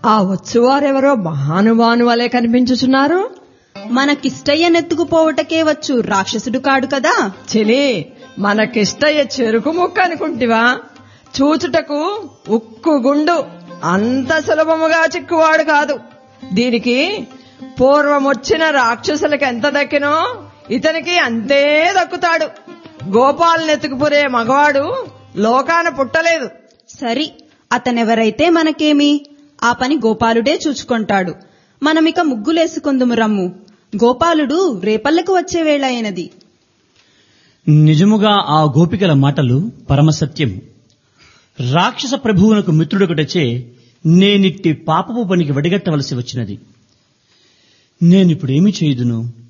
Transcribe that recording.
ఆ వచ్చువారెవరో మహానుభాను వలె కనిపించుచున్నారు మనకిష్టయ్యనెత్తుకుపోవటకే వచ్చు రాక్షసుడు కాడు కదా చెలి మనకిష్టయ్య చెరుకు ముక్క అనుకుంటివా చూచుటకు ఉక్కు గుండు అంత సులభముగా చిక్కువాడు కాదు దీనికి పూర్వమొచ్చిన రాక్షసులకి ఎంత దక్కినో ఇతనికి అంతే దక్కుతాడు గోపాలనెత్తుకుపురే మగవాడు లోకాన పుట్టలేదు సరి అతనెవరైతే మనకేమి ఆ పని గోపాలుడే చూచుకొంటాడు మనమిక ముగ్గులేసుకుందుము రమ్ము గోపాలుడు రేపల్లకు వచ్చే వేళ అయినది నిజముగా ఆ గోపికల మాటలు పరమసత్యము రాక్షస ప్రభువునకు మిత్రుడొకటచే నేనిట్టి పాపపు పనికి వడిగట్టవలసి వచ్చినది నేనిప్పుడేమి చేయుదును